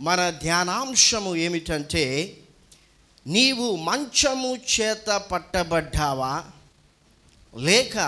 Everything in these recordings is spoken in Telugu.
మన ధ్యానాంశము ఏమిటంటే నీవు మంచము చేత పట్టబడ్డావా లేక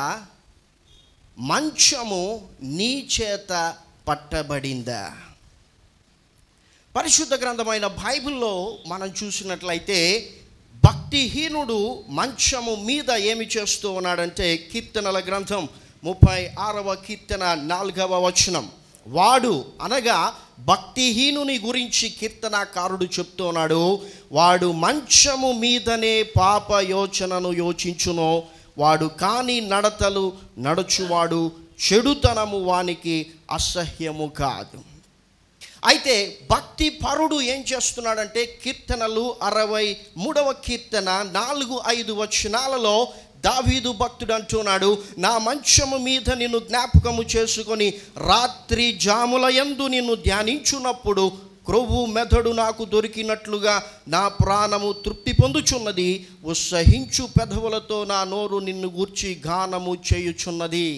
మంచము నీ చేత పట్టబడిందా పరిశుద్ధ గ్రంథమైన బైబిల్లో మనం చూసినట్లయితే భక్తిహీనుడు మంచము మీద ఏమి చేస్తూ ఉన్నాడంటే కీర్తనల గ్రంథం ముప్పై ఆరవ కీర్తన నాలుగవ వచనం వాడు అనగా భక్తిహీనుని గురించి కీర్తనాకారుడు చెప్తున్నాడు వాడు మంచము మీదనే పాప యోచనను యోచించునో వాడు కాని నడతలు నడుచువాడు చెడుతనము వానికి అసహ్యము కాదు అయితే భక్తి పరుడు ఏం చేస్తున్నాడంటే కీర్తనలు అరవై మూడవ కీర్తన నాలుగు ఐదు వచనాలలో దావీదు భక్తుడు అంటున్నాడు నా మంచము మీద నిన్ను జ్ఞాపకము చేసుకొని రాత్రి జాముల యందు నిన్ను ధ్యానించున్నప్పుడు క్రొవ్వు మెదడు నాకు దొరికినట్లుగా నా ప్రాణము తృప్తి పొందుచున్నది ఉత్సహించు పెదవులతో నా నోరు నిన్ను గూర్చి గానము చేయుచున్నది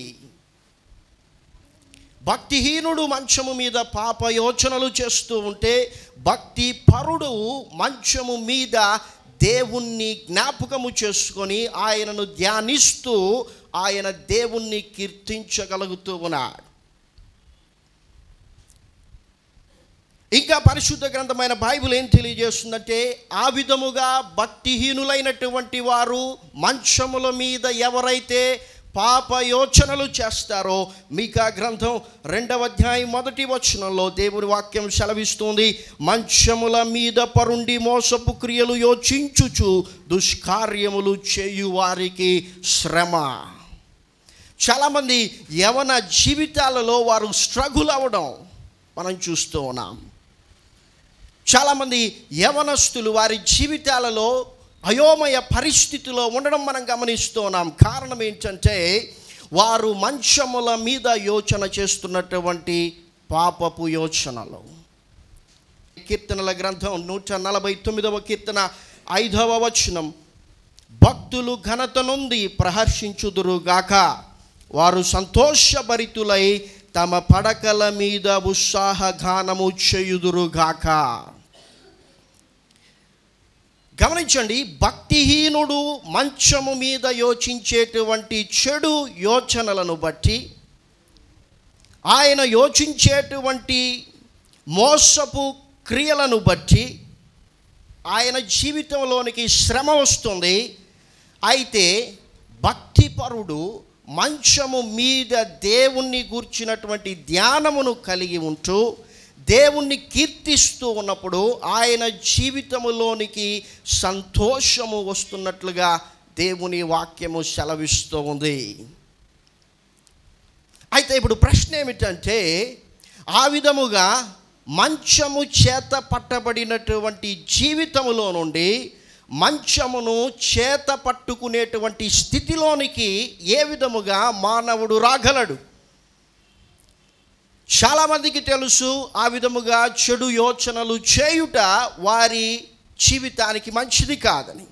భక్తిహీనుడు మంచము మీద పాప యోచనలు చేస్తూ ఉంటే భక్తి పరుడు మంచము మీద దేవుణ్ణి జ్ఞాపకము చేసుకొని ఆయనను ధ్యానిస్తూ ఆయన దేవుణ్ణి కీర్తించగలుగుతూ ఉన్నాడు ఇంకా పరిశుద్ధ గ్రంథమైన బైబిల్ ఏం తెలియజేస్తుందంటే ఆ విధముగా భక్తిహీనులైనటువంటి వారు మంచముల మీద ఎవరైతే పాప యోచనలు చేస్తారో మీకా గ్రంథం రెండవ అధ్యాయం మొదటి వచనంలో దేవుని వాక్యం సెలవిస్తుంది మంచముల మీద పరుండి మోసపు క్రియలు యోచించుచు దుష్కార్యములు చేయు వారికి శ్రమ చాలామంది యవన జీవితాలలో వారు స్ట్రగుల్ అవ్వడం మనం చూస్తూ ఉన్నాం చాలామంది యవనస్తులు వారి జీవితాలలో అయోమయ పరిస్థితిలో ఉండడం మనం గమనిస్తూ ఉన్నాం కారణం ఏంటంటే వారు మంచముల మీద యోచన చేస్తున్నటువంటి పాపపు యోచనలు కీర్తనల గ్రంథం నూట నలభై తొమ్మిదవ కీర్తన ఐదవ వచనం భక్తులు ఘనత నుండి ప్రహర్షించుదురుగాక వారు సంతోషభరితులై తమ పడకల మీద ఉత్సాహగానము చేయుదురుగాక గమనించండి భక్తిహీనుడు మంచము మీద యోచించేటువంటి చెడు యోచనలను బట్టి ఆయన యోచించేటువంటి మోసపు క్రియలను బట్టి ఆయన జీవితంలోనికి శ్రమ వస్తుంది అయితే భక్తిపరుడు మంచము మీద దేవుణ్ణి గూర్చినటువంటి ధ్యానమును కలిగి ఉంటూ దేవుణ్ణి కీర్తిస్తూ ఉన్నప్పుడు ఆయన జీవితములోనికి సంతోషము వస్తున్నట్లుగా దేవుని వాక్యము సెలవిస్తూ ఉంది అయితే ఇప్పుడు ప్రశ్న ఏమిటంటే ఆ విధముగా మంచము చేత పట్టబడినటువంటి జీవితములో నుండి మంచమును చేత పట్టుకునేటువంటి స్థితిలోనికి ఏ విధముగా మానవుడు రాగలడు చాలామందికి తెలుసు ఆ విధముగా చెడు యోచనలు చేయుట వారి జీవితానికి మంచిది కాదని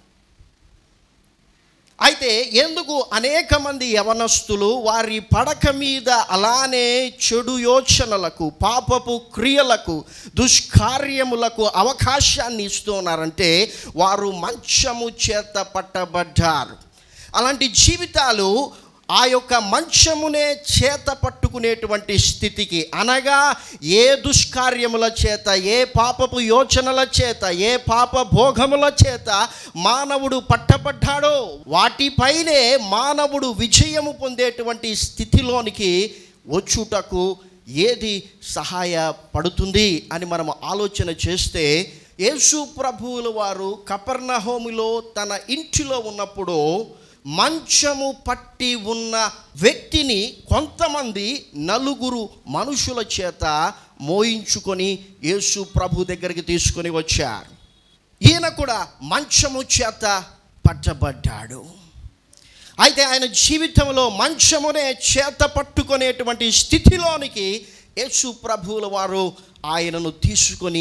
అయితే ఎందుకు అనేక మంది యవనస్తులు వారి పడక మీద అలానే చెడు యోచనలకు పాపపు క్రియలకు దుష్కార్యములకు అవకాశాన్ని ఇస్తున్నారంటే వారు మంచము చేత పట్టబడ్డారు అలాంటి జీవితాలు ఆ యొక్క మంచమునే చేత పట్టుకునేటువంటి స్థితికి అనగా ఏ దుష్కార్యముల చేత ఏ పాపపు యోచనల చేత ఏ పాప భోగముల చేత మానవుడు పట్టబడ్డాడో వాటిపైనే మానవుడు విజయము పొందేటువంటి స్థితిలోనికి వచ్చుటకు ఏది సహాయపడుతుంది అని మనం ఆలోచన చేస్తే యేసు ప్రభువుల వారు కపర్ణహోమిలో తన ఇంటిలో ఉన్నప్పుడు మంచము పట్టి ఉన్న వ్యక్తిని కొంతమంది నలుగురు మనుషుల చేత మోయించుకొని యేసు ప్రభు దగ్గరికి తీసుకొని వచ్చారు ఈయన కూడా మంచము చేత పట్టబడ్డాడు అయితే ఆయన జీవితంలో మంచమునే చేత పట్టుకునేటువంటి స్థితిలోనికి యేసు ప్రభువుల వారు ఆయనను తీసుకొని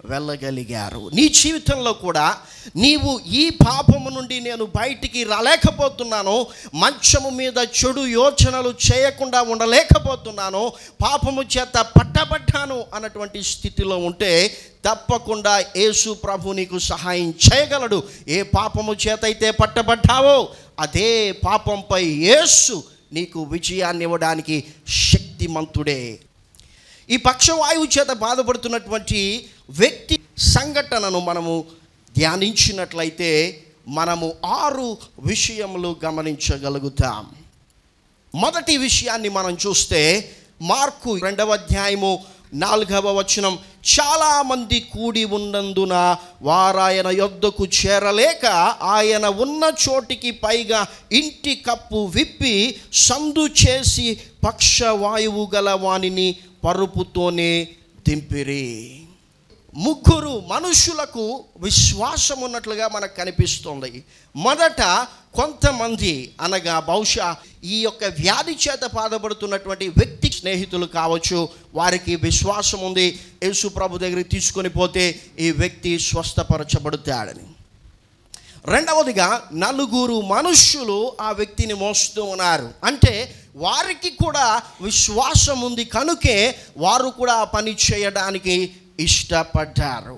వెళ్ళగలిగారు నీ జీవితంలో కూడా నీవు ఈ పాపము నుండి నేను బయటికి రాలేకపోతున్నాను మంచము మీద చెడు యోచనలు చేయకుండా ఉండలేకపోతున్నాను పాపము చేత పట్టబడ్డాను అన్నటువంటి స్థితిలో ఉంటే తప్పకుండా యేసు ప్రభు నీకు సహాయం చేయగలడు ఏ పాపము చేత అయితే పట్టబడ్డావో అదే పాపంపై యేసు నీకు విజయాన్ని ఇవ్వడానికి శక్తిమంతుడే ఈ పక్షవాయువు చేత బాధపడుతున్నటువంటి వ్యక్తి సంఘటనను మనము ధ్యానించినట్లయితే మనము ఆరు విషయములు గమనించగలుగుతాం మొదటి విషయాన్ని మనం చూస్తే మార్కు రెండవ అధ్యాయము నాలుగవ వచనం చాలామంది కూడి ఉన్నందున వారాయన యొద్దకు చేరలేక ఆయన ఉన్న చోటికి పైగా ఇంటి కప్పు విప్పి సందు చేసి పక్షవాయువు గల వానిని పరుపుతోనే దింపిరి ముగ్గురు మనుషులకు విశ్వాసం ఉన్నట్లుగా మనకు కనిపిస్తుంది మొదట కొంతమంది అనగా బహుశా ఈ యొక్క వ్యాధి చేత బాధపడుతున్నటువంటి వ్యక్తి స్నేహితులు కావచ్చు వారికి విశ్వాసం ఉంది యేసు ప్రభు దగ్గరికి తీసుకొని పోతే ఈ వ్యక్తి స్వస్థపరచబడతాడని రెండవదిగా నలుగురు మనుష్యులు ఆ వ్యక్తిని మోస్తూ ఉన్నారు అంటే వారికి కూడా విశ్వాసం ఉంది కనుకే వారు కూడా ఆ పని చేయడానికి ఇష్టపడ్డారు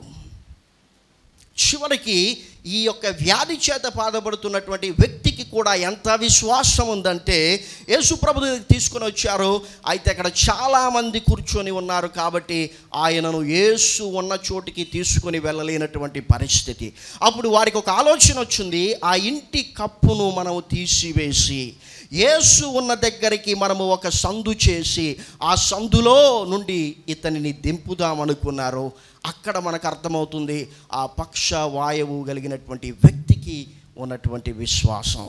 చివరికి ఈ యొక్క వ్యాధి చేత బాధపడుతున్నటువంటి వ్యక్తికి కూడా ఎంత విశ్వాసం ఉందంటే యేసుప్రభు దగ్గరికి తీసుకొని వచ్చారు అయితే అక్కడ చాలామంది కూర్చొని ఉన్నారు కాబట్టి ఆయనను యేసు ఉన్న చోటికి తీసుకొని వెళ్ళలేనటువంటి పరిస్థితి అప్పుడు వారికి ఒక ఆలోచన వచ్చింది ఆ ఇంటి కప్పును మనము తీసివేసి యేసు ఉన్న దగ్గరికి మనము ఒక సందు చేసి ఆ సందులో నుండి ఇతనిని దింపుదామనుకున్నారు అక్కడ మనకు అర్థమవుతుంది ఆ పక్ష వాయువు కలిగినటువంటి వ్యక్తికి ఉన్నటువంటి విశ్వాసం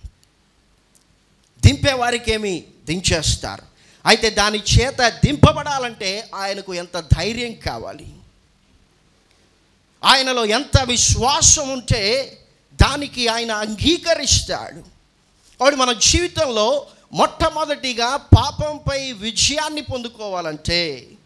దింపే వారికేమి దించేస్తారు అయితే దాని చేత దింపబడాలంటే ఆయనకు ఎంత ధైర్యం కావాలి ఆయనలో ఎంత విశ్వాసం ఉంటే దానికి ఆయన అంగీకరిస్తాడు కాబట్టి మన జీవితంలో మొట్టమొదటిగా పాపంపై విజయాన్ని పొందుకోవాలంటే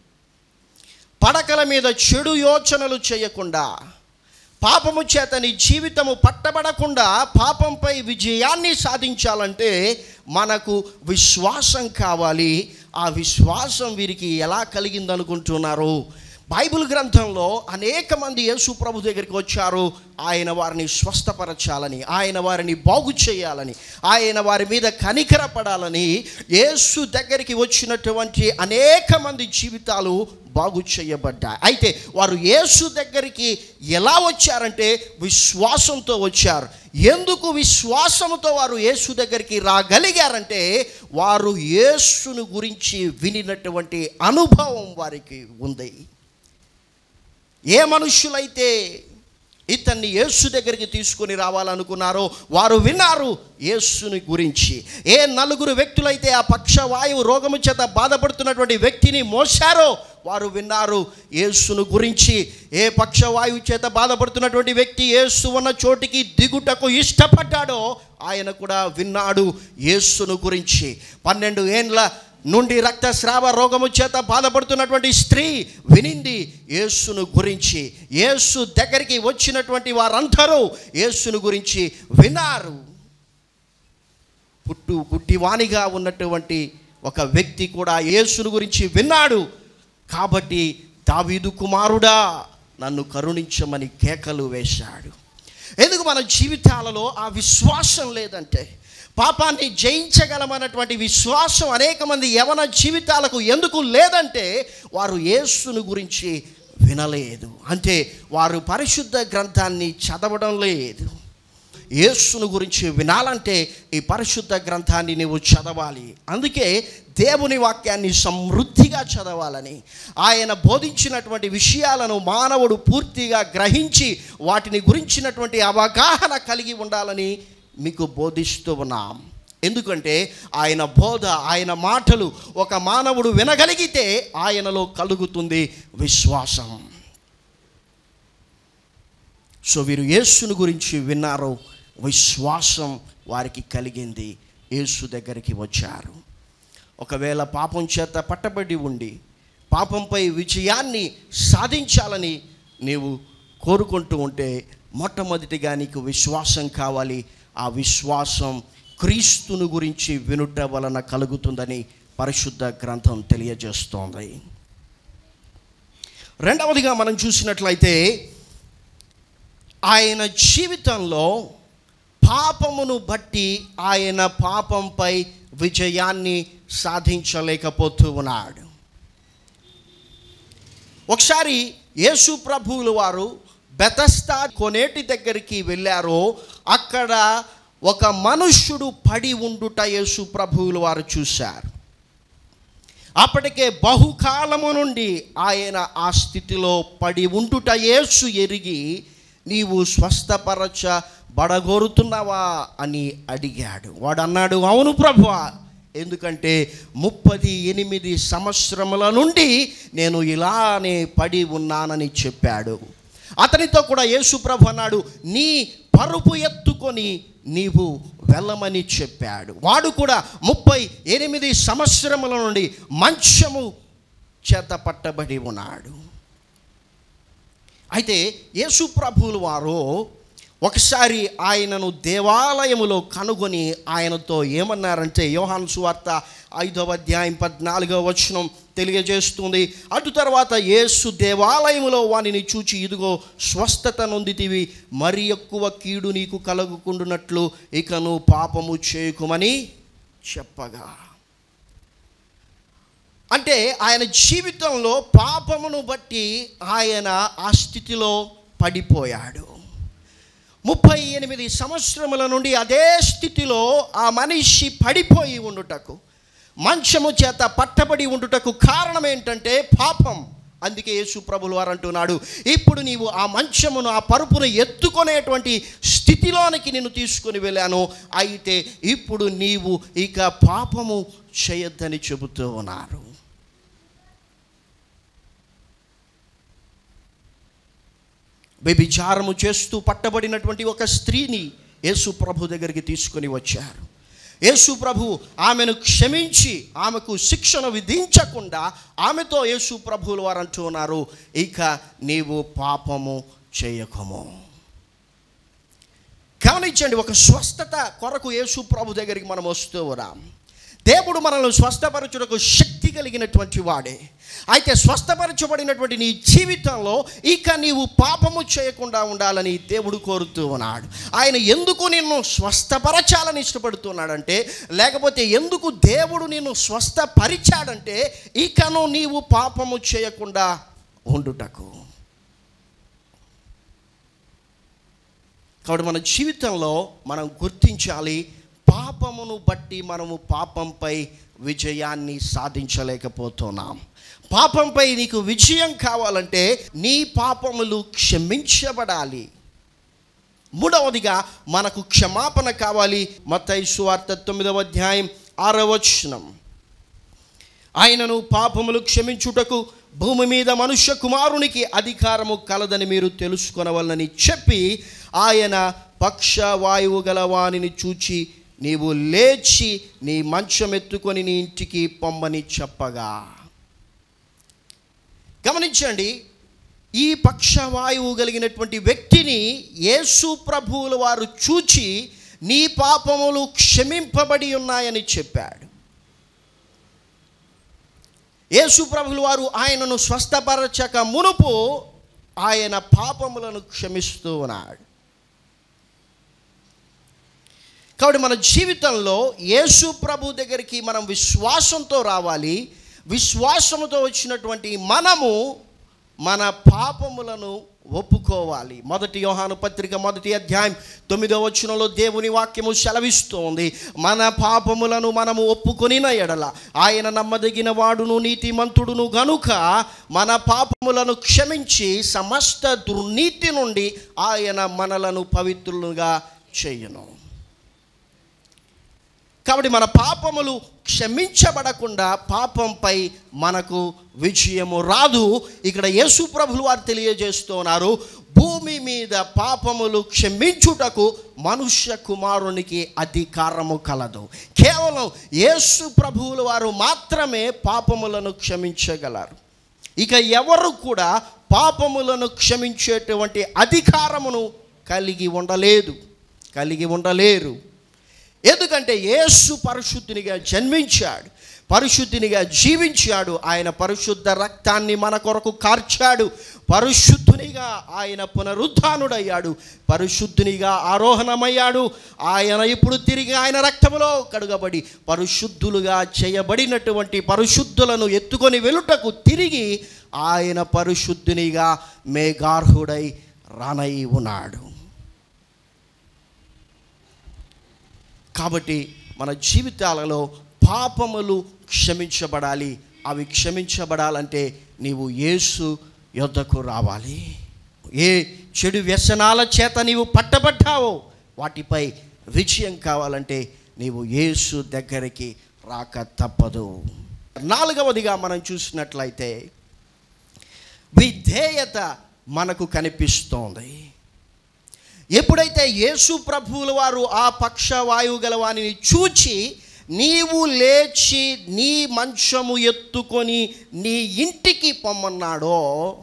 పడకల మీద చెడు యోచనలు చేయకుండా పాపము చేత నీ జీవితము పట్టబడకుండా పాపంపై విజయాన్ని సాధించాలంటే మనకు విశ్వాసం కావాలి ఆ విశ్వాసం వీరికి ఎలా కలిగిందనుకుంటున్నారు బైబిల్ గ్రంథంలో అనేక మంది యేసు ప్రభు దగ్గరికి వచ్చారు ఆయన వారిని స్వస్థపరచాలని ఆయన వారిని బాగు చేయాలని ఆయన వారి మీద కనికరపడాలని యేసు దగ్గరికి వచ్చినటువంటి అనేక మంది జీవితాలు బాగు చేయబడ్డాయి అయితే వారు యేసు దగ్గరికి ఎలా వచ్చారంటే విశ్వాసంతో వచ్చారు ఎందుకు విశ్వాసంతో వారు యేసు దగ్గరికి రాగలిగారంటే వారు యేసును గురించి వినినటువంటి అనుభవం వారికి ఉంది ఏ మనుష్యులైతే ఇతన్ని యేసు దగ్గరికి తీసుకొని రావాలనుకున్నారో వారు విన్నారు యేసుని గురించి ఏ నలుగురు వ్యక్తులైతే ఆ పక్షవాయువు రోగము చేత బాధపడుతున్నటువంటి వ్యక్తిని మోసారో వారు విన్నారు యేసును గురించి ఏ పక్షవాయువు చేత బాధపడుతున్నటువంటి వ్యక్తి యేసు ఉన్న చోటికి దిగుటకు ఇష్టపడ్డాడో ఆయన కూడా విన్నాడు యేసును గురించి పన్నెండు ఏండ్ల నుండి రక్తస్రావ రోగము చేత బాధపడుతున్నటువంటి స్త్రీ వినింది యేసును గురించి యేసు దగ్గరికి వచ్చినటువంటి వారందరూ యేసును గురించి విన్నారు పుట్టు గుడ్డివానిగా ఉన్నటువంటి ఒక వ్యక్తి కూడా యేసును గురించి విన్నాడు కాబట్టి దావీదు కుమారుడా నన్ను కరుణించమని కేకలు వేశాడు ఎందుకు మన జీవితాలలో ఆ విశ్వాసం లేదంటే పాపాన్ని జయించగలమన్నటువంటి విశ్వాసం అనేక మంది యవన జీవితాలకు ఎందుకు లేదంటే వారు యేసును గురించి వినలేదు అంటే వారు పరిశుద్ధ గ్రంథాన్ని చదవడం లేదు యేసును గురించి వినాలంటే ఈ పరిశుద్ధ గ్రంథాన్ని నీవు చదవాలి అందుకే దేవుని వాక్యాన్ని సమృద్ధిగా చదవాలని ఆయన బోధించినటువంటి విషయాలను మానవుడు పూర్తిగా గ్రహించి వాటిని గురించినటువంటి అవగాహన కలిగి ఉండాలని మీకు బోధిస్తూ ఉన్నాం ఎందుకంటే ఆయన బోధ ఆయన మాటలు ఒక మానవుడు వినగలిగితే ఆయనలో కలుగుతుంది విశ్వాసం సో వీరు యేసును గురించి విన్నారు విశ్వాసం వారికి కలిగింది యేసు దగ్గరికి వచ్చారు ఒకవేళ పాపం చేత పట్టబడి ఉండి పాపంపై విజయాన్ని సాధించాలని నీవు కోరుకుంటూ ఉంటే మొట్టమొదటిగా నీకు విశ్వాసం కావాలి ఆ విశ్వాసం క్రీస్తుని గురించి వినుట వలన కలుగుతుందని పరిశుద్ధ గ్రంథం తెలియజేస్తోంది రెండవదిగా మనం చూసినట్లయితే ఆయన జీవితంలో పాపమును బట్టి ఆయన పాపంపై విజయాన్ని సాధించలేకపోతూ ఉన్నాడు ఒకసారి యేసు ప్రభువులు వారు బెతస్తా కొనేటి దగ్గరికి వెళ్ళారో అక్కడ ఒక మనుష్యుడు పడి ఉండుట యేసు ప్రభువులు వారు చూశారు అప్పటికే బహుకాలము నుండి ఆయన ఆ స్థితిలో పడి ఉండుట యేసు ఎరిగి నీవు స్వస్థపరచ బడగోరుతున్నావా అని అడిగాడు వాడు అన్నాడు అవును ప్రభువా ఎందుకంటే ముప్పది ఎనిమిది సంవత్సరముల నుండి నేను ఇలానే పడి ఉన్నానని చెప్పాడు అతనితో కూడా యేసు ప్రభు అన్నాడు నీ పరుపు ఎత్తుకొని నీవు వెళ్ళమని చెప్పాడు వాడు కూడా ముప్పై ఎనిమిది సంవత్సరముల నుండి మంచము చేత పట్టబడి ఉన్నాడు అయితే యేసు ప్రభువులు వారు ఒకసారి ఆయనను దేవాలయములో కనుగొని ఆయనతో ఏమన్నారంటే యోహాను సువార్త ఐదవ అధ్యాయం పద్నాలుగవ వచనం తెలియజేస్తుంది అటు తర్వాత యేసు దేవాలయములో వానిని చూచి ఇదిగో స్వస్థత నొందితివి మరి ఎక్కువ కీడు నీకు కలుగుకుండునట్లు ఇక నువ్వు పాపము చేయకుమని చెప్పగా అంటే ఆయన జీవితంలో పాపమును బట్టి ఆయన ఆ స్థితిలో పడిపోయాడు ముప్పై ఎనిమిది సంవత్సరముల నుండి అదే స్థితిలో ఆ మనిషి పడిపోయి ఉండుటకు మంచము చేత పట్టబడి ఉండుటకు కారణం ఏంటంటే పాపం అందుకే యేసు ప్రభులు వారు అంటున్నాడు ఇప్పుడు నీవు ఆ మంచమును ఆ పరుపును ఎత్తుకునేటువంటి స్థితిలోనికి నేను తీసుకుని వెళ్ళాను అయితే ఇప్పుడు నీవు ఇక పాపము చేయొద్దని చెబుతూ ఉన్నారు వ్యభిచారము చేస్తూ పట్టబడినటువంటి ఒక స్త్రీని యేసు ప్రభు దగ్గరికి తీసుకొని వచ్చారు యేసు ప్రభు ఆమెను క్షమించి ఆమెకు శిక్షణ విధించకుండా ఆమెతో యేసు ప్రభువులు వారు అంటూ ఉన్నారు ఇక నీవు పాపము చేయకము గమనించండి ఒక స్వస్థత కొరకు యేసు ప్రభు దగ్గరికి మనం వస్తూ ఉన్నాం దేవుడు మనల్ని స్వస్థపరచుటకు శక్తి కలిగినటువంటి వాడే అయితే స్వస్థపరచబడినటువంటి నీ జీవితంలో ఇక నీవు పాపము చేయకుండా ఉండాలని దేవుడు కోరుతూ ఉన్నాడు ఆయన ఎందుకు నిన్ను స్వస్థపరచాలని ఇష్టపడుతున్నాడంటే లేకపోతే ఎందుకు దేవుడు నిన్ను స్వస్థపరిచాడంటే ఇకను నీవు పాపము చేయకుండా ఉండుటకు కాబట్టి మన జీవితంలో మనం గుర్తించాలి పాపమును బట్టి మనము పాపంపై విజయాన్ని సాధించలేకపోతున్నాం పాపంపై నీకు విజయం కావాలంటే నీ పాపములు క్షమించబడాలి మూడవదిగా మనకు క్షమాపణ కావాలి మత్తయి సువార్త తొమ్మిదవ అధ్యాయం ఆరవ వచనం ఆయనను పాపములు క్షమించుటకు భూమి మీద మనుష్య కుమారునికి అధికారము కలదని మీరు తెలుసుకొనవలనని చెప్పి ఆయన పక్షవాయువు గల వానిని చూచి నీవు లేచి నీ మంచం ఎత్తుకొని నీ ఇంటికి పొమ్మని చెప్పగా గమనించండి ఈ పక్షవాయువు కలిగినటువంటి వ్యక్తిని యేసు ప్రభువుల వారు చూచి నీ పాపములు క్షమింపబడి ఉన్నాయని చెప్పాడు యేసు ప్రభుల వారు ఆయనను స్వస్థపరచక మునుపు ఆయన పాపములను క్షమిస్తూ ఉన్నాడు కాబట్టి మన జీవితంలో యేసు ప్రభు దగ్గరికి మనం విశ్వాసంతో రావాలి విశ్వాసముతో వచ్చినటువంటి మనము మన పాపములను ఒప్పుకోవాలి మొదటి యోహాను పత్రిక మొదటి అధ్యాయం తొమ్మిదో వచనంలో దేవుని వాక్యము సెలవిస్తోంది మన పాపములను మనము ఒప్పుకొనిన ఎడల ఆయన నమ్మదగిన వాడును నీతిమంతుడును గనుక మన పాపములను క్షమించి సమస్త దుర్నీతి నుండి ఆయన మనలను పవిత్రులుగా చేయను కాబట్టి మన పాపములు క్షమించబడకుండా పాపంపై మనకు విజయము రాదు ఇక్కడ యేసు ప్రభులు వారు తెలియజేస్తున్నారు భూమి మీద పాపములు క్షమించుటకు మనుష్య కుమారునికి అధికారము కలదు కేవలం యేసు ప్రభువుల వారు మాత్రమే పాపములను క్షమించగలరు ఇక ఎవరు కూడా పాపములను క్షమించేటువంటి అధికారమును కలిగి ఉండలేదు కలిగి ఉండలేరు ఎందుకంటే యేసు పరిశుద్ధునిగా జన్మించాడు పరిశుద్ధినిగా జీవించాడు ఆయన పరిశుద్ధ రక్తాన్ని మన కొరకు కార్చాడు పరిశుద్ధునిగా ఆయన పునరుద్ధానుడయ్యాడు పరిశుద్ధునిగా ఆరోహణమయ్యాడు ఆయన ఇప్పుడు తిరిగి ఆయన రక్తములో కడుగబడి పరిశుద్ధులుగా చేయబడినటువంటి పరిశుద్ధులను ఎత్తుకొని వెలుటకు తిరిగి ఆయన పరిశుద్ధునిగా మేఘార్హుడై రానై ఉన్నాడు కాబట్టి మన జీవితాలలో పాపములు క్షమించబడాలి అవి క్షమించబడాలంటే నీవు యేసు యొద్దకు రావాలి ఏ చెడు వ్యసనాల చేత నీవు పట్టబడ్డావో వాటిపై విజయం కావాలంటే నీవు యేసు దగ్గరికి రాక తప్పదు నాలుగవదిగా మనం చూసినట్లయితే విధేయత మనకు కనిపిస్తోంది ఎప్పుడైతే యేసు ప్రభువుల వారు ఆ పక్షవాయువు గల వానిని చూచి నీవు లేచి నీ మంచము ఎత్తుకొని నీ ఇంటికి పొమ్మన్నాడో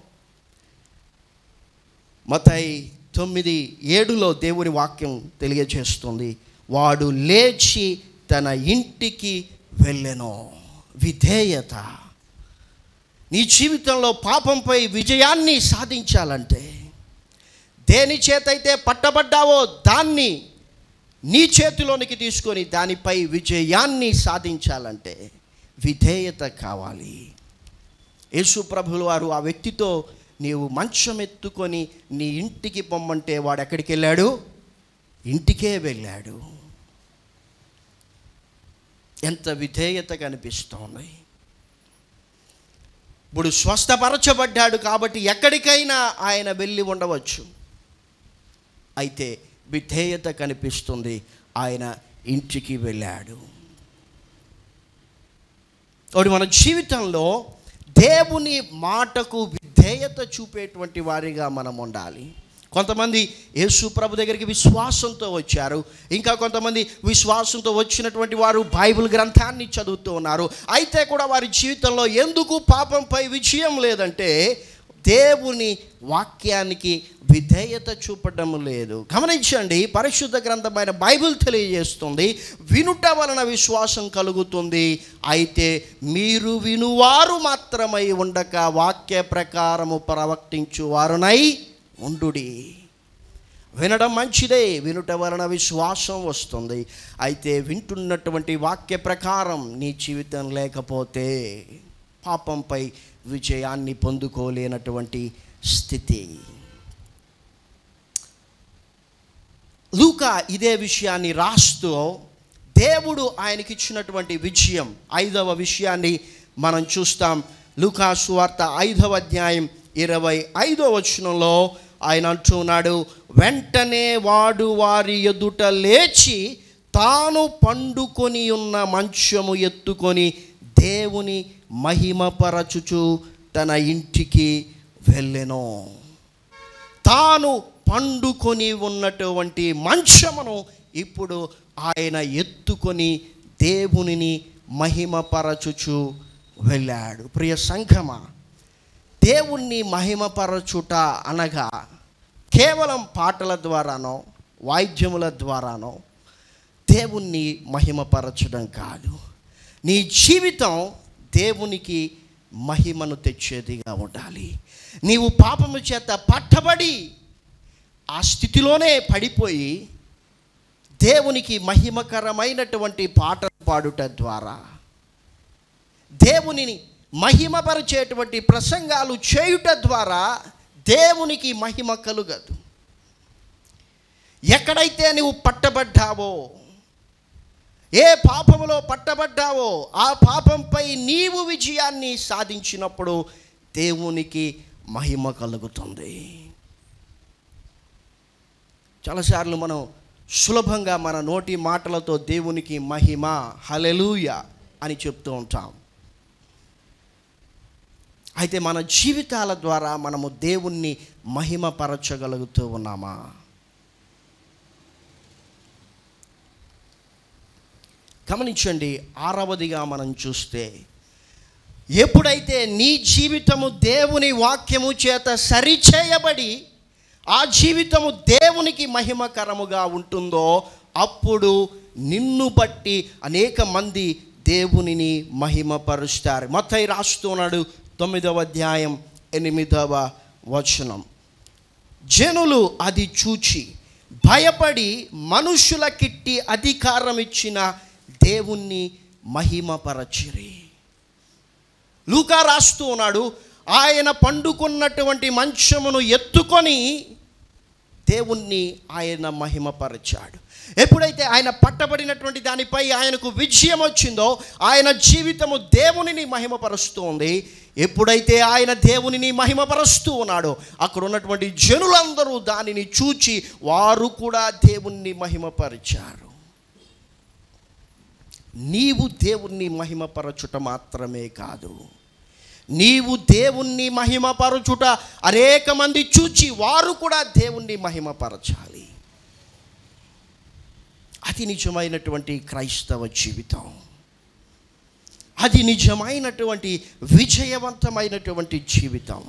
మతై తొమ్మిది ఏడులో దేవుని వాక్యం తెలియజేస్తుంది వాడు లేచి తన ఇంటికి వెళ్ళెను విధేయత నీ జీవితంలో పాపంపై విజయాన్ని సాధించాలంటే దేని చేతైతే పట్టబడ్డావో దాన్ని నీ చేతిలోనికి తీసుకొని దానిపై విజయాన్ని సాధించాలంటే విధేయత కావాలి యేసు ప్రభులు వారు ఆ వ్యక్తితో నీవు మంచం ఎత్తుకొని నీ ఇంటికి పొమ్మంటే వాడు ఎక్కడికి వెళ్ళాడు ఇంటికే వెళ్ళాడు ఎంత విధేయత కనిపిస్తోంది ఇప్పుడు స్వస్థపరచబడ్డాడు కాబట్టి ఎక్కడికైనా ఆయన వెళ్ళి ఉండవచ్చు అయితే విధేయత కనిపిస్తుంది ఆయన ఇంటికి వెళ్ళాడు ఒకటి మన జీవితంలో దేవుని మాటకు విధేయత చూపేటువంటి వారిగా మనం ఉండాలి కొంతమంది యేసు ప్రభు దగ్గరికి విశ్వాసంతో వచ్చారు ఇంకా కొంతమంది విశ్వాసంతో వచ్చినటువంటి వారు బైబిల్ గ్రంథాన్ని చదువుతూ ఉన్నారు అయితే కూడా వారి జీవితంలో ఎందుకు పాపంపై విజయం లేదంటే దేవుని వాక్యానికి విధేయత చూపడం లేదు గమనించండి పరిశుద్ధ గ్రంథమైన బైబిల్ తెలియజేస్తుంది వినుట వలన విశ్వాసం కలుగుతుంది అయితే మీరు వినువారు మాత్రమై ఉండక వాక్య ప్రకారము ప్రవర్తించు వారునై ఉండుడి వినడం మంచిదే వినుట వలన విశ్వాసం వస్తుంది అయితే వింటున్నటువంటి వాక్య ప్రకారం నీ జీవితం లేకపోతే పాపంపై విజయాన్ని పొందుకోలేనటువంటి స్థితి లూకా ఇదే విషయాన్ని రాస్తూ దేవుడు ఆయనకి ఇచ్చినటువంటి విజయం ఐదవ విషయాన్ని మనం చూస్తాం లూకా సువార్త ఐదవ అధ్యాయం ఇరవై ఐదవ వచనంలో ఆయన అంటున్నాడు వెంటనే వాడు వారి ఎదుట లేచి తాను పండుకొని ఉన్న మంచము ఎత్తుకొని దేవుని మహిమపరచుచు తన ఇంటికి వెళ్ళెను తాను పండుకొని ఉన్నటువంటి మంచమును ఇప్పుడు ఆయన ఎత్తుకొని దేవునిని మహిమపరచుచు వెళ్ళాడు ప్రియ సంఘమా దేవుణ్ణి మహిమపరచుట అనగా కేవలం పాటల ద్వారానో వాయిద్యముల ద్వారానో దేవుణ్ణి మహిమపరచడం కాదు నీ జీవితం దేవునికి మహిమను తెచ్చేదిగా ఉండాలి నీవు పాపము చేత పట్టబడి ఆ స్థితిలోనే పడిపోయి దేవునికి మహిమకరమైనటువంటి పాటలు పాడుట ద్వారా దేవునిని మహిమపరిచేటువంటి ప్రసంగాలు చేయుట ద్వారా దేవునికి మహిమ కలుగదు ఎక్కడైతే నువ్వు పట్టబడ్డావో ఏ పాపములో పట్టబడ్డావో ఆ పాపంపై నీవు విజయాన్ని సాధించినప్పుడు దేవునికి మహిమ కలుగుతుంది చాలాసార్లు మనం సులభంగా మన నోటి మాటలతో దేవునికి మహిమ హలెలూయ అని చెప్తూ ఉంటాం అయితే మన జీవితాల ద్వారా మనము దేవుణ్ణి మహిమపరచగలుగుతూ ఉన్నామా గమనించండి ఆరవదిగా మనం చూస్తే ఎప్పుడైతే నీ జీవితము దేవుని వాక్యము చేత సరిచేయబడి ఆ జీవితము దేవునికి మహిమకరముగా ఉంటుందో అప్పుడు నిన్ను బట్టి అనేక మంది దేవునిని మహిమపరుస్తారు మొత్తం రాస్తున్నాడు తొమ్మిదవ అధ్యాయం ఎనిమిదవ వచనం జనులు అది చూచి భయపడి మనుషుల కిట్టి అధికారం ఇచ్చిన దేవుణ్ణి మహిమపరచిరి లూకా రాస్తూ ఉన్నాడు ఆయన పండుకున్నటువంటి మంచమును ఎత్తుకొని దేవుణ్ణి ఆయన మహిమపరిచాడు ఎప్పుడైతే ఆయన పట్టబడినటువంటి దానిపై ఆయనకు విజయం వచ్చిందో ఆయన జీవితము దేవునిని మహిమపరుస్తుంది ఎప్పుడైతే ఆయన దేవునిని మహిమపరుస్తూ ఉన్నాడో అక్కడ ఉన్నటువంటి జనులందరూ దానిని చూచి వారు కూడా దేవుణ్ణి మహిమపరిచారు నీవు దేవుణ్ణి మహిమపరచుట మాత్రమే కాదు నీవు దేవుణ్ణి మహిమపరచుట అనేక మంది చూచి వారు కూడా దేవుణ్ణి మహిమపరచాలి అది నిజమైనటువంటి క్రైస్తవ జీవితం అది నిజమైనటువంటి విజయవంతమైనటువంటి జీవితం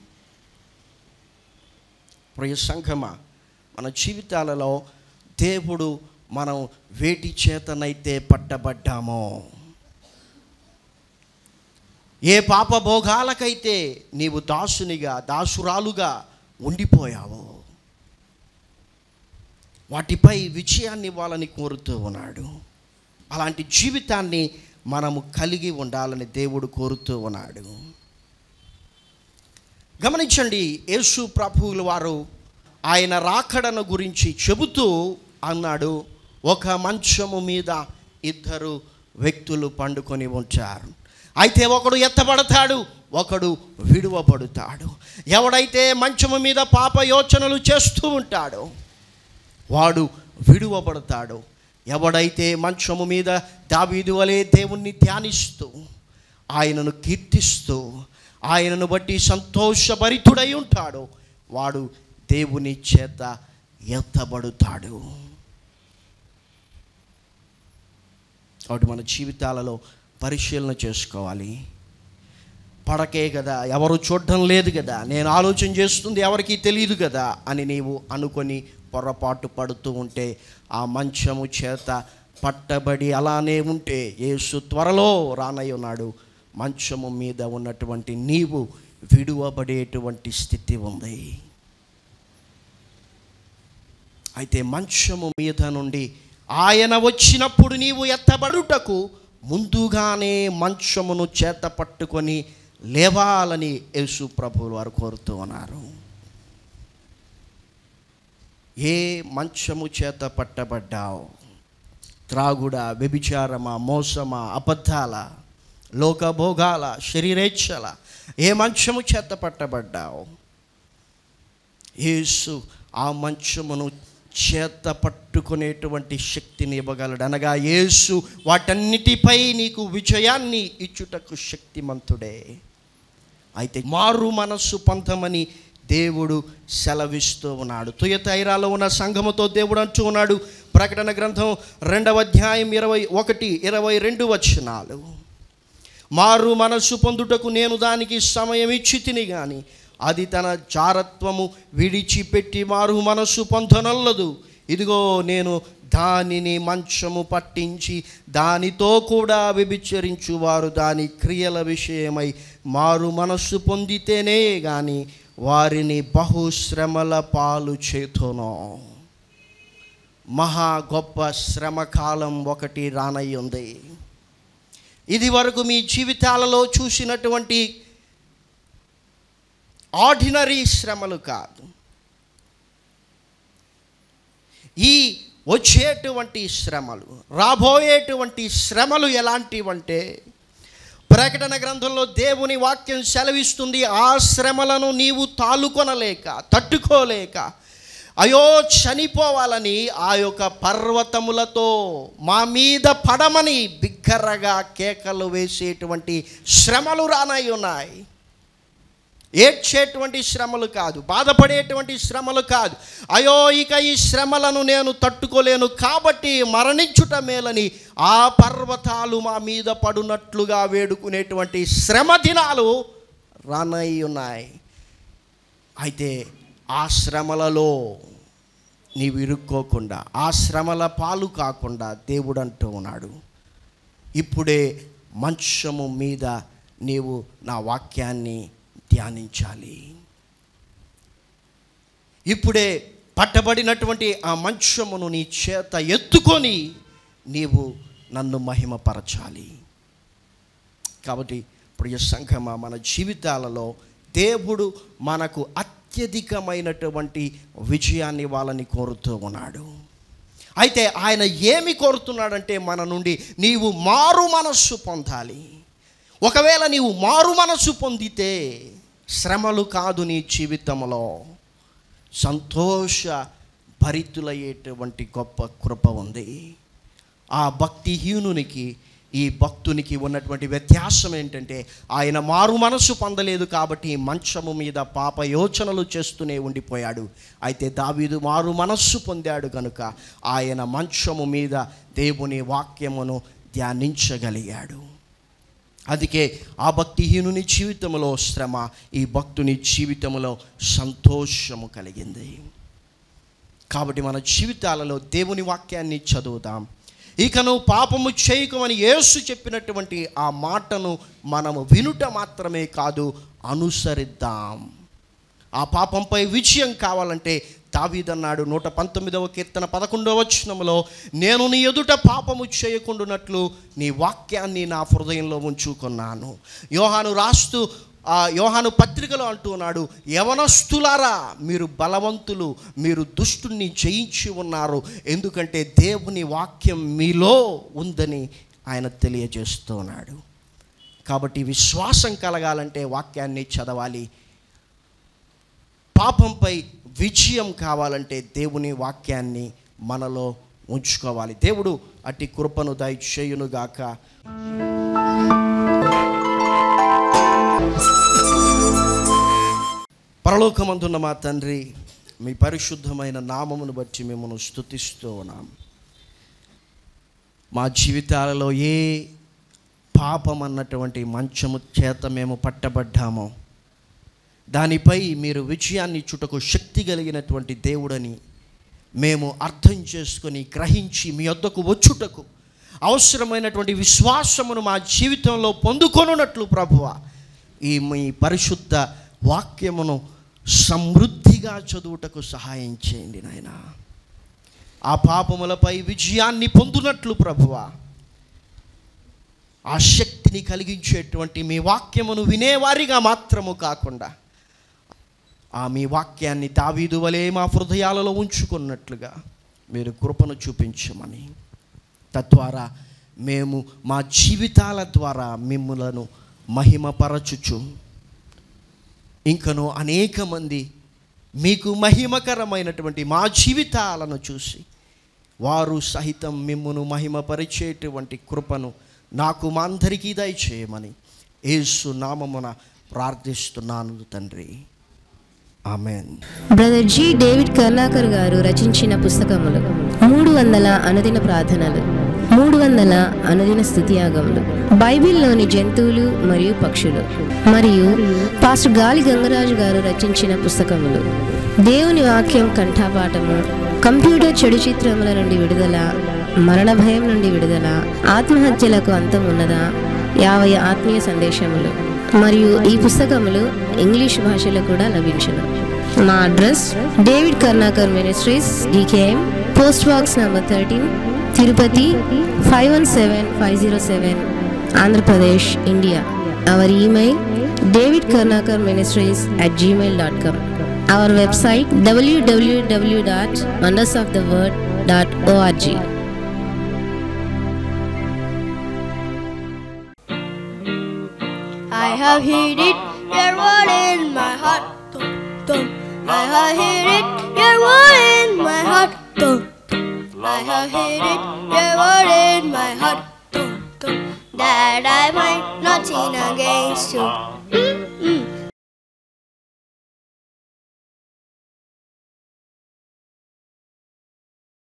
ప్రియ సంఘమ మన జీవితాలలో దేవుడు మనం వేటి చేతనైతే పట్టబడ్డామో ఏ పాప భోగాలకైతే నీవు దాసునిగా దాసురాలుగా ఉండిపోయావో వాటిపై విజయాన్ని ఇవ్వాలని కోరుతూ ఉన్నాడు అలాంటి జీవితాన్ని మనము కలిగి ఉండాలని దేవుడు కోరుతూ ఉన్నాడు గమనించండి యేసు ప్రభువుల వారు ఆయన రాకడను గురించి చెబుతూ అన్నాడు ఒక మంచము మీద ఇద్దరు వ్యక్తులు పండుకొని ఉంటారు అయితే ఒకడు ఎత్తబడతాడు ఒకడు విడువబడుతాడు ఎవడైతే మంచము మీద పాప యోచనలు చేస్తూ ఉంటాడో వాడు విడువబడతాడు ఎవడైతే మంచము మీద దావీదు వలె దేవుణ్ణి ధ్యానిస్తూ ఆయనను కీర్తిస్తూ ఆయనను బట్టి సంతోషభరితుడై ఉంటాడో వాడు దేవుని చేత ఎత్తబడుతాడు కాబట్టి మన జీవితాలలో పరిశీలన చేసుకోవాలి పడకే కదా ఎవరు చూడడం లేదు కదా నేను ఆలోచన చేస్తుంది ఎవరికీ తెలియదు కదా అని నీవు అనుకొని పొరపాటు పడుతూ ఉంటే ఆ మంచము చేత పట్టబడి అలానే ఉంటే యేసు త్వరలో రానయ్య ఉన్నాడు మంచము మీద ఉన్నటువంటి నీవు విడువబడేటువంటి స్థితి ఉంది అయితే మంచము మీద నుండి ఆయన వచ్చినప్పుడు నీవు ఎత్తబడుటకు ముందుగానే మంచమును చేత పట్టుకొని లేవాలని యేసు ప్రభువులు వారు కోరుతూ ఉన్నారు ఏ మంచము చేత పట్టబడ్డావు త్రాగుడా వ్యభిచారమా మోసమా అబద్ధాల లోకభోగాల శరీరేచ్ఛల ఏ మంచము చేత పట్టబడ్డావు యేసు ఆ మంచమును చేత పట్టుకునేటువంటి శక్తిని ఇవ్వగలడు అనగా యేసు వాటన్నిటిపై నీకు విజయాన్ని ఇచ్చుటకు శక్తిమంతుడే అయితే మారు మనస్సు పొందమని దేవుడు సెలవిస్తూ ఉన్నాడు తుయతైరాలో ఉన్న సంఘముతో దేవుడు అంటూ ఉన్నాడు ప్రకటన గ్రంథం రెండవ అధ్యాయం ఇరవై ఒకటి ఇరవై రెండు వచనాలు మారు మనస్సు పొందుటకు నేను దానికి సమయం ఇచ్చి తిని గాని అది తన జారత్వము విడిచిపెట్టి మారు మనస్సు పొందనల్లదు ఇదిగో నేను దానిని మంచము పట్టించి దానితో కూడా వ్యభిచరించు వారు దాని క్రియల విషయమై మారు మనస్సు పొందితేనే గాని వారిని బహుశ్రమల పాలు చేతును మహా గొప్ప శ్రమ కాలం ఒకటి రానయ్యుంది ఇది వరకు మీ జీవితాలలో చూసినటువంటి ఆర్డినరీ శ్రమలు కాదు ఈ వచ్చేటువంటి శ్రమలు రాబోయేటువంటి శ్రమలు ఎలాంటివంటే ప్రకటన గ్రంథంలో దేవుని వాక్యం సెలవిస్తుంది ఆ శ్రమలను నీవు తాలుకొనలేక తట్టుకోలేక అయో చనిపోవాలని ఆ యొక్క పర్వతములతో మా మీద పడమని బిగ్గరగా కేకలు వేసేటువంటి శ్రమలు రానై ఉన్నాయి ఏడ్చేటువంటి శ్రమలు కాదు బాధపడేటువంటి శ్రమలు కాదు అయ్యో ఇక ఈ శ్రమలను నేను తట్టుకోలేను కాబట్టి మరణించుట మేలని ఆ పర్వతాలు మా మీద పడునట్లుగా వేడుకునేటువంటి శ్రమ దినాలు రానై ఉన్నాయి అయితే ఆ శ్రమలలో నీవు ఇరుక్కోకుండా ఆ శ్రమల పాలు కాకుండా దేవుడు అంటూ ఉన్నాడు ఇప్పుడే మంచము మీద నీవు నా వాక్యాన్ని ధ్యానించాలి ఇప్పుడే పట్టబడినటువంటి ఆ మంచమును నీ చేత ఎత్తుకొని నీవు నన్ను మహిమపరచాలి కాబట్టి ప్రియ సంఘమా మన జీవితాలలో దేవుడు మనకు అత్యధికమైనటువంటి విజయాన్ని వాళ్ళని కోరుతూ ఉన్నాడు అయితే ఆయన ఏమి కోరుతున్నాడంటే మన నుండి నీవు మారు మనస్సు పొందాలి ఒకవేళ నీవు మారు మనస్సు పొందితే శ్రమలు కాదు నీ జీవితంలో సంతోష భరితులయ్యేటువంటి గొప్ప కృప ఉంది ఆ భక్తిహీనునికి ఈ భక్తునికి ఉన్నటువంటి వ్యత్యాసం ఏంటంటే ఆయన మారు మనసు పొందలేదు కాబట్టి మంచము మీద పాప యోచనలు చేస్తూనే ఉండిపోయాడు అయితే దావీదు మారు మనస్సు పొందాడు కనుక ఆయన మంచము మీద దేవుని వాక్యమును ధ్యానించగలిగాడు అందుకే ఆ భక్తిహీనుని జీవితంలో శ్రమ ఈ భక్తుని జీవితంలో సంతోషము కలిగింది కాబట్టి మన జీవితాలలో దేవుని వాక్యాన్ని చదువుదాం ఇకను పాపము చేయకమని యేసు చెప్పినటువంటి ఆ మాటను మనము వినుట మాత్రమే కాదు అనుసరిద్దాం ఆ పాపంపై విజయం కావాలంటే దావీదన్నాడు నూట పంతొమ్మిదవ కీర్తన పదకొండవ వచనంలో నేను నీ ఎదుట పాపము చేయకుండానట్లు నీ వాక్యాన్ని నా హృదయంలో ఉంచుకున్నాను యోహాను రాస్తూ ఆ యోహాను పత్రికలో అంటూ ఉన్నాడు యవనస్తులారా మీరు బలవంతులు మీరు దుష్టుని జయించి ఉన్నారు ఎందుకంటే దేవుని వాక్యం మీలో ఉందని ఆయన తెలియజేస్తూ ఉన్నాడు కాబట్టి విశ్వాసం కలగాలంటే వాక్యాన్ని చదవాలి పాపంపై విజయం కావాలంటే దేవుని వాక్యాన్ని మనలో ఉంచుకోవాలి దేవుడు అట్టి కృపను దయచేయునుగాక పరలోకమందున్న మా తండ్రి మీ పరిశుద్ధమైన నామమును బట్టి మిమ్మల్ని స్తుతిస్తూ ఉన్నాం మా జీవితాలలో ఏ పాపం అన్నటువంటి మంచము చేత మేము పట్టబడ్డామో దానిపై మీరు విజయాన్ని చుటకు శక్తి కలిగినటువంటి దేవుడని మేము అర్థం చేసుకొని గ్రహించి మీ వద్దకు వచ్చుటకు అవసరమైనటువంటి విశ్వాసమును మా జీవితంలో పొందుకొనున్నట్లు ప్రభువ ఈ మీ పరిశుద్ధ వాక్యమును సమృద్ధిగా చదువుటకు సహాయం చేయండి నాయన ఆ పాపములపై విజయాన్ని పొందునట్లు ప్రభువా ఆ శక్తిని కలిగించేటువంటి మీ వాక్యమును వినేవారిగా మాత్రము కాకుండా ఆ మీ వాక్యాన్ని దావీదు వలె మా హృదయాలలో ఉంచుకున్నట్లుగా మీరు కృపను చూపించమని తద్వారా మేము మా జీవితాల ద్వారా మిమ్ములను మహిమపరచుచు ఇంకను అనేక మంది మీకు మహిమకరమైనటువంటి మా జీవితాలను చూసి వారు సహితం మిమ్మును మహిమపరిచేటువంటి కృపను నాకు మా అందరికీ దయచేయమని యేసు నామమున ప్రార్థిస్తున్నాను తండ్రి amen brother G David Karnakar గారు రచించిన పుస్తకములు మూడు వందల అనుదిన ప్రార్థనలు మూడు వందల అనుదిన స్థుతియాగములు బైబిల్లోని జంతువులు మరియు పక్షులు మరియు పాస్టర్ గాలి గంగరాజు గారు రచించిన పుస్తకములు దేవుని వాక్యం కంఠాపాఠము కంప్యూటర్ చెడు చిత్రముల నుండి విడుదల మరణ భయం నుండి విడుదల ఆత్మహత్యలకు అంతం ఉన్నదా యాభై ఆత్మీయ సందేశములు మరియు ఈ పుస్తకములు ఇంగ్లీష్ భాషలో కూడా లభించును మా address David Karnakar ministries D K M post box number thirteen Tirupati five one seven five zero seven Andhra Pradesh India our email David Karnakar ministries at Gmail dot com our website W W W dot wonders of the word dot O R G I have hid it, your word in my heart. Dum, dum. I have hid it, your word in my heart. Dum, dum. I have hid it, your word in my heart. Dum, dum. That I might not sin against you.